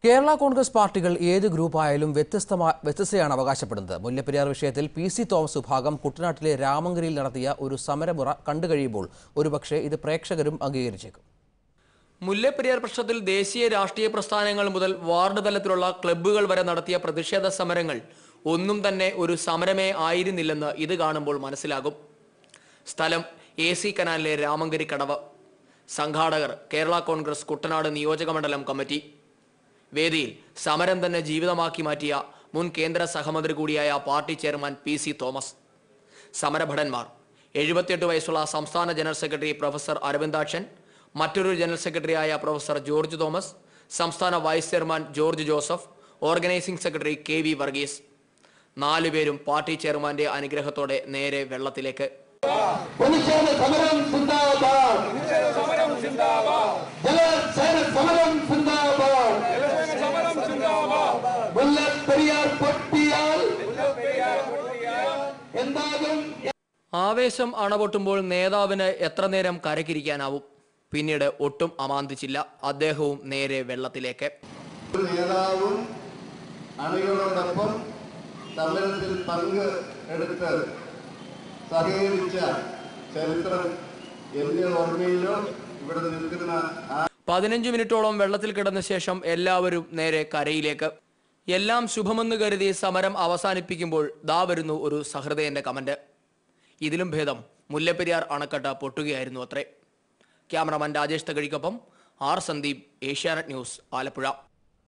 കേരള കോൺഗ്രസ് പാർട്ടികൾ ഏത് ഗ്രൂപ്പായാലും വ്യത്യസ്തമാ വ്യത്യസ്തയാണ് അവകാശപ്പെടുന്നത് മുല്ലപ്പെരിയാർ വിഷയത്തിൽ പി സി തോമസ് വിഭാഗം കുട്ടനാട്ടിലെ രാമങ്കരിയിൽ നടത്തിയ ഒരു സമരമുറ കണ്ടു കഴിയുമ്പോൾ ഒരുപക്ഷെ ഇത് പ്രേക്ഷകരും അംഗീകരിച്ചേക്കും മുല്ലപ്പെരിയാർ പ്രശ്നത്തിൽ ദേശീയ രാഷ്ട്രീയ പ്രസ്ഥാനങ്ങൾ മുതൽ വാർഡ് തലത്തിലുള്ള ക്ലബ്ബുകൾ വരെ നടത്തിയ പ്രതിഷേധ സമരങ്ങൾ ഒന്നും തന്നെ ഒരു സമരമേ ആയിരുന്നില്ലെന്ന് ഇത് കാണുമ്പോൾ മനസ്സിലാകും സ്ഥലം എ സി കനാലിലെ രാമങ്കരി കടവ് സംഘാടകർ കേരള കോൺഗ്രസ് കുട്ടനാട് നിയോജക മണ്ഡലം കമ്മിറ്റി വേദിയിൽ സമരം തന്നെ ജീവിതമാക്കി മാറ്റിയ മുൻ കേന്ദ്ര സഹമന്ത്രി കൂടിയായ party chairman P C Thomas സമരഭടന്മാർ എഴുപത്തിയെട്ട് വയസ്സുള്ള സംസ്ഥാന ജനറൽ സെക്രട്ടറി പ്രൊഫസർ അരവിന്ദാക്ഷൻ മറ്റൊരു ജനറൽ സെക്രട്ടറിയായ പ്രൊഫസർ ജോർജ് തോമസ് സംസ്ഥാന vice chairman George Joseph organising secretary K V Varghese നാലുപേരും പാർട്ടി ചെയർമാന്റെ അനുഗ്രഹത്തോടെ നേരെ വെള്ളത്തിലേക്ക് പ്രതിഷേധ സമരം സിന്ദാബാദ് ജലസേന സമരം സിന്ദാബാദ് മുല്ലപ്പെരിയാർ പൊട്ടിയാൽ എന്താകും ആവേശം അണപൊട്ടുമ്പോൾ നേതാവിന് എത്ര നേരം കരക്കിരിക്കാനാവും പിന്നീട് ഒട്ടും അമാന്തിച്ചില്ല അദ്ദേഹവും നേരെ വെള്ളത്തിലേക്ക് ഒരു നേതാവും അണികളോടൊപ്പം സമരത്തിൽ പങ്ക് എടുത്ത് സഹകരിച്ച ചരിത്രം എന്റെ ഓർമ്മയിലോ ഇവിടെ നിൽക്കുന്ന ആ പതിനഞ്ച് മിനിറ്റോളം വെള്ളത്തിൽ കിടന്ന ശേഷം എല്ലാവരും നേരെ കരയിലേക്ക് എല്ലാം ശുഭമെന്ന് കരുതി സമരം അവസാനിപ്പിക്കുമ്പോൾ ദാ വരുന്നു ഒരു സഹൃദയന്റെ കമന്റ് ഇതിലും ഭേദം മുല്ലപ്പെരിയാർ അണക്കെട്ട് പൊട്ടുകയായിരുന്നു അത്രേ ക്യാമറമാൻ രാജേഷ് തകഴിക്കൊപ്പം R Sandeep Asianet news Alappuzha